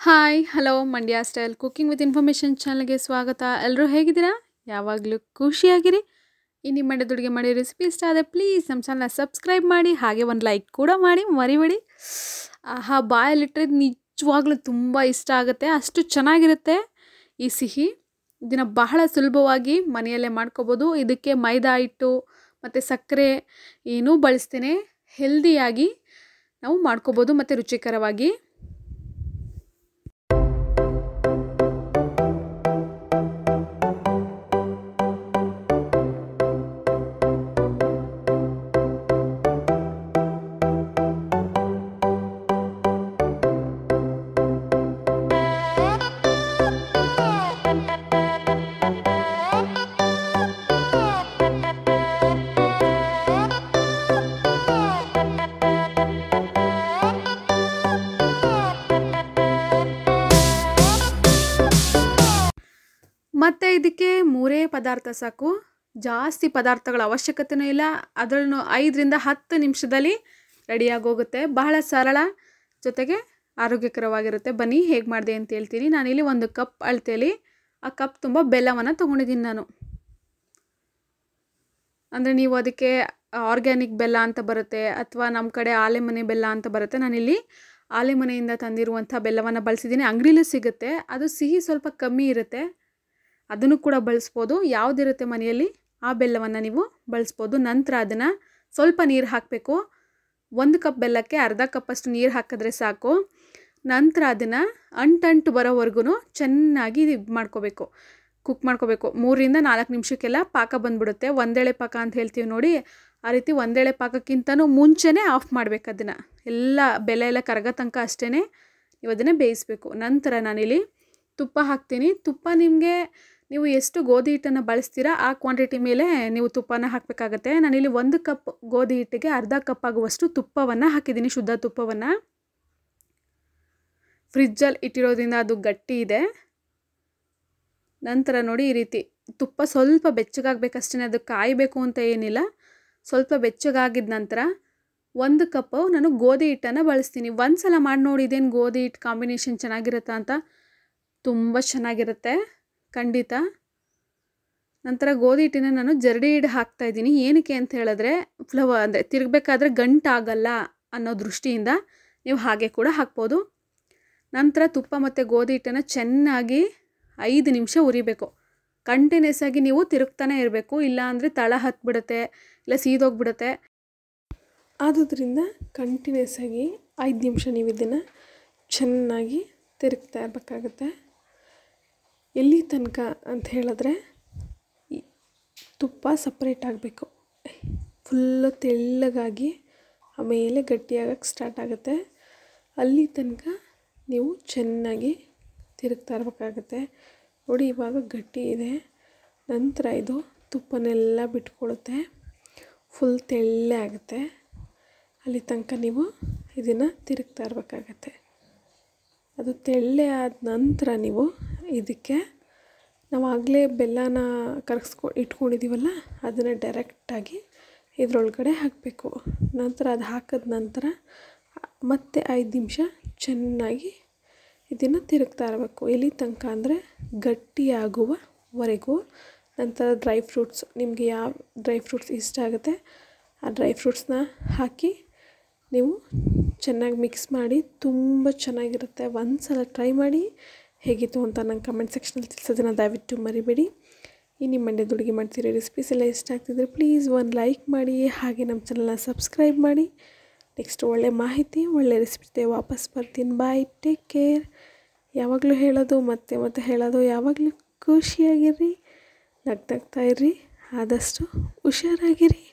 hi hello Mandya style cooking with information ಚಾನಲ್ಗೆ ಸ್ವಾಗತ ಎಲ್ಲರೂ ಹೇಗಿದ್ದೀರಾ ಯಾವಾಗಲೂ ಖುಷಿಯಾಗಿರಿ ಈ ನಿಮ್ಮ ಮಂಡ್ಯದ ಅಡುಗೆ ಮಾಡಿ ರೆಸಿಪಿ ಇಷ್ಟ ಆದರೆ ಪ್ಲೀಸ್ ನಮ್ಮ ಚಾನಲ್ನ ಸಬ್ಸ್ಕ್ರೈಬ್ ಮಾಡಿ ಹಾಗೆ ಒಂದು ಲೈಕ್ ಕೂಡ ಮಾಡಿ ಮರಿಬೇಡಿ ಆಹಾ ಬಾಯಲ್ಲಿಟ್ಟರೆ ನಿಜವಾಗ್ಲೂ ತುಂಬ ಇಷ್ಟ ಆಗುತ್ತೆ ಅಷ್ಟು ಚೆನ್ನಾಗಿರುತ್ತೆ ಈ ಸಿಹಿ ಇದನ್ನು ಬಹಳ ಸುಲಭವಾಗಿ ಮನೆಯಲ್ಲೇ ಮಾಡ್ಕೋಬೋದು ಇದಕ್ಕೆ ಮೈದಾ ಹಿಟ್ಟು ಮತ್ತು ಸಕ್ಕರೆ ಏನೂ ಬಳಸ್ತೇನೆ ಹೆಲ್ದಿಯಾಗಿ ನಾವು ಮಾಡ್ಕೋಬೋದು ಮತ್ತು ರುಚಿಕರವಾಗಿ ಮತ್ತು ಇದಕ್ಕೆ ಮೂರೇ ಪದಾರ್ಥ ಸಾಕು ಜಾಸ್ತಿ ಪದಾರ್ಥಗಳ ಅವಶ್ಯಕತೆಯೂ ಇಲ್ಲ ಅದನ್ನು ಐದರಿಂದ ಹತ್ತು ನಿಮಿಷದಲ್ಲಿ ರೆಡಿಯಾಗೋಗುತ್ತೆ ಬಹಳ ಸರಳ ಜೊತೆಗೆ ಆರೋಗ್ಯಕರವಾಗಿರುತ್ತೆ ಬನ್ನಿ ಹೇಗೆ ಮಾಡಿದೆ ಅಂತ ಹೇಳ್ತೀನಿ ನಾನಿಲ್ಲಿ ಒಂದು ಕಪ್ ಅಳತೆಯಲ್ಲಿ ಆ ಕಪ್ ತುಂಬ ಬೆಲ್ಲವನ್ನು ತೊಗೊಂಡಿದ್ದೀನಿ ನಾನು ಅಂದರೆ ನೀವು ಅದಕ್ಕೆ ಆರ್ಗ್ಯಾನಿಕ್ ಬೆಲ್ಲ ಅಂತ ಬರುತ್ತೆ ಅಥವಾ ನಮ್ಮ ಕಡೆ ಆಲೆಮನೆ ಬೆಲ್ಲ ಅಂತ ಬರುತ್ತೆ ನಾನಿಲ್ಲಿ ಆಲೆಮನೆಯಿಂದ ತಂದಿರುವಂಥ ಬೆಲ್ಲವನ್ನು ಬಳಸಿದ್ದೀನಿ ಅಂಗಡಿಲೂ ಸಿಗುತ್ತೆ ಅದು ಸಿಹಿ ಸ್ವಲ್ಪ ಕಮ್ಮಿ ಇರುತ್ತೆ ಅದನ್ನು ಕೂಡ ಬಳಸ್ಬೋದು ಯಾವುದಿರುತ್ತೆ ಮನೆಯಲ್ಲಿ ಆ ಬೆಲ್ಲವನ್ನು ನೀವು ಬಳಸ್ಬೋದು ನಂತರ ಅದನ್ನು ಸ್ವಲ್ಪ ನೀರು ಹಾಕಬೇಕು ಒಂದು ಕಪ್ ಬೆಲ್ಲಕ್ಕೆ ಅರ್ಧ ಕಪ್ಪಷ್ಟು ನೀರು ಹಾಕಿದ್ರೆ ಸಾಕು ನಂತರ ಅದನ್ನು ಅಂಟಂಟು ಬರೋವರೆಗೂ ಚೆನ್ನಾಗಿ ಇದು ಮಾಡ್ಕೋಬೇಕು ಕುಕ್ ಮಾಡ್ಕೋಬೇಕು ಮೂರರಿಂದ ನಾಲ್ಕು ನಿಮಿಷಕ್ಕೆಲ್ಲ ಪಾಕ ಬಂದ್ಬಿಡುತ್ತೆ ಒಂದೇಳೆ ಪಾಕ ಅಂತ ಹೇಳ್ತೀವಿ ನೋಡಿ ಆ ರೀತಿ ಒಂದೇಳೆ ಪಾಕಕ್ಕಿಂತನೂ ಮುಂಚೆನೇ ಆಫ್ ಮಾಡಬೇಕು ಅದನ್ನು ಎಲ್ಲ ಬೆಲೆ ಎಲ್ಲ ಕರಗೋ ತನಕ ಅಷ್ಟೇ ನೀವು ಅದನ್ನು ಬೇಯಿಸಬೇಕು ನಂತರ ನಾನಿಲ್ಲಿ ತುಪ್ಪ ಹಾಕ್ತೀನಿ ತುಪ್ಪ ನಿಮಗೆ ನೀವು ಎಷ್ಟು ಗೋಧಿ ಹಿಟ್ಟನ್ನು ಬಳಸ್ತೀರಾ ಆ ಕ್ವಾಂಟಿಟಿ ಮೇಲೆ ನೀವು ತುಪ್ಪನ ಹಾಕಬೇಕಾಗತ್ತೆ ನಾನಿಲ್ಲಿ ಒಂದು ಕಪ್ ಗೋಧಿ ಹಿಟ್ಟಿಗೆ ಅರ್ಧ ಕಪ್ ಆಗುವಷ್ಟು ತುಪ್ಪವನ್ನು ಹಾಕಿದ್ದೀನಿ ಶುದ್ಧ ತುಪ್ಪವನ್ನು ಫ್ರಿಜ್ಜಲ್ಲಿ ಇಟ್ಟಿರೋದ್ರಿಂದ ಅದು ಗಟ್ಟಿ ಇದೆ ನಂತರ ನೋಡಿ ಈ ರೀತಿ ತುಪ್ಪ ಸ್ವಲ್ಪ ಬೆಚ್ಚಗಾಗಬೇಕಷ್ಟೇ ಅದು ಕಾಯಬೇಕು ಅಂತ ಏನಿಲ್ಲ ಸ್ವಲ್ಪ ಬೆಚ್ಚಗಾಗಿದ ನಂತರ ಒಂದು ಕಪ್ಪು ನಾನು ಗೋಧಿ ಹಿಟ್ಟನ್ನು ಬಳಸ್ತೀನಿ ಒಂದು ಸಲ ಮಾಡಿ ನೋಡಿ ಇದೇನು ಗೋಧಿ ಹಿಟ್ಟು ಕಾಂಬಿನೇಷನ್ ಚೆನ್ನಾಗಿರುತ್ತಾ ಅಂತ ತುಂಬ ಚೆನ್ನಾಗಿರುತ್ತೆ ಖಂಡಿತ ನಂತರ ಗೋಧಿ ಹಿಟ್ಟಿನ ನಾನು ಜರಡಿ ಹಿಟ್ಟು ಹಾಕ್ತಾಯಿದ್ದೀನಿ ಏನಕ್ಕೆ ಅಂತ ಹೇಳಿದ್ರೆ ಫ್ಲವ ಅಂದರೆ ತಿರುಗಬೇಕಾದ್ರೆ ಗಂಟಾಗಲ್ಲ ಅನ್ನೋ ದೃಷ್ಟಿಯಿಂದ ನೀವು ಹಾಗೆ ಕೂಡ ಹಾಕ್ಬೋದು ನಂತರ ತುಪ್ಪ ಮತ್ತು ಗೋಧಿ ಹಿಟ್ಟನ್ನು ಚೆನ್ನಾಗಿ ಐದು ನಿಮಿಷ ಉರಿಬೇಕು ಕಂಟಿನ್ಯೂಸ್ ಆಗಿ ನೀವು ತಿರುಗ್ತಾನೆ ಇರಬೇಕು ಇಲ್ಲ ಅಂದರೆ ತಳ ಹತ್ಬಿಡುತ್ತೆ ಇಲ್ಲ ಸೀದೋಗ್ಬಿಡುತ್ತೆ ಆದುದರಿಂದ ಕಂಟಿನ್ಯೂಸ್ ಆಗಿ ಐದು ನಿಮಿಷ ನೀವು ಇದನ್ನು ಚೆನ್ನಾಗಿ ತಿರುಗ್ತಾ ಇರಬೇಕಾಗತ್ತೆ ಎಲ್ಲಿ ತನಕ ಅಂತ ಹೇಳಿದ್ರೆ ತುಪ್ಪ ಸಪ್ರೇಟ್ ಆಗಬೇಕು ಫುಲ್ಲು ತೆಳ್ಳಗಾಗಿ ಆಮೇಲೆ ಗಟ್ಟಿಯಾಗಕ್ಕೆ ಸ್ಟಾರ್ಟ್ ಆಗುತ್ತೆ ಅಲ್ಲಿ ತನಕ ನೀವು ಚೆನ್ನಾಗಿ ತಿರುಗ್ತಾ ಇರಬೇಕಾಗತ್ತೆ ನೋಡಿ ಇವಾಗ ಗಟ್ಟಿ ಇದೆ ನಂತರ ಇದು ತುಪ್ಪನೆಲ್ಲ ಬಿಟ್ಕೊಳ್ಳುತ್ತೆ ಫುಲ್ ತೆಳ್ಳೆ ಆಗುತ್ತೆ ಅಲ್ಲಿ ತನಕ ನೀವು ಇದನ್ನು ತಿರುಗ್ತಾ ಇರಬೇಕಾಗತ್ತೆ ಅದು ತೆಳ್ಳೆ ಆದ ನಂತರ ನೀವು ಇದಕ್ಕೆ ನಾವು ಆಗಲೇ ಬೆಲ್ಲನ ಕರಗಿಸ್ಕೊ ಇಟ್ಕೊಂಡಿದ್ದೀವಲ್ಲ ಅದನ್ನು ಡೈರೆಕ್ಟಾಗಿ ಇದರೊಳಗಡೆ ಹಾಕಬೇಕು ನಂತರ ಅದು ಹಾಕಿದ ನಂತರ ಮತ್ತೆ ಐದು ನಿಮಿಷ ಚೆನ್ನಾಗಿ ಇದನ್ನು ತಿರುಗ್ತಾ ಇರಬೇಕು ಎಲ್ಲಿ ತನಕ ಅಂದರೆ ಗಟ್ಟಿಯಾಗುವವರೆಗೂ ನಂತರ ಡ್ರೈ ಫ್ರೂಟ್ಸ್ ನಿಮಗೆ ಯಾವ ಡ್ರೈ ಫ್ರೂಟ್ಸ್ ಇಷ್ಟ ಆಗುತ್ತೆ ಆ ಡ್ರೈ ಫ್ರೂಟ್ಸ್ನ ಹಾಕಿ ನೀವು ಚೆನ್ನಾಗಿ ಮಿಕ್ಸ್ ಮಾಡಿ ತುಂಬ ಚೆನ್ನಾಗಿರುತ್ತೆ ಒಂದು ಸಲ ಟ್ರೈ ಮಾಡಿ ಹೇಗಿತ್ತು ಅಂತ ನಂಗೆ ಕಮೆಂಟ್ ಸೆಕ್ಷನಲ್ಲಿ ತಿಳಿಸೋದನ್ನು ದಯವಿಟ್ಟು ಮರಿಬೇಡಿ ಈ ನಿಮ್ಮ ಮಂಡ್ಯದ ಅಡುಗೆ ಮಾಡ್ತಿರೋ ರೆಸಿಪೀಸ್ ಎಲ್ಲ ಇಷ್ಟ ಆಗ್ತಿದ್ರೆ ಪ್ಲೀಸ್ ಒಂದು ಲೈಕ್ ಮಾಡಿ ಹಾಗೆ ನಮ್ಮ ಚಾನಲ್ನ ಸಬ್ಸ್ಕ್ರೈಬ್ ಮಾಡಿ ನೆಕ್ಸ್ಟ್ ಒಳ್ಳೆ ಮಾಹಿತಿ ಒಳ್ಳೆ ರೆಸಿಪಿ ಜೊತೆ ವಾಪಸ್ ಬರ್ತೀನಿ ಬಾಯ್ ಟೇಕ್ ಕೇರ್ ಯಾವಾಗಲೂ ಹೇಳೋದು ಮತ್ತೆ ಮತ್ತೆ ಹೇಳೋದು ಯಾವಾಗಲೂ ಖುಷಿಯಾಗಿರ್ರಿ ನಗ್ನಗ್ತಾ ಇರ್ರಿ ಆದಷ್ಟು ಹುಷಾರಾಗಿರಿ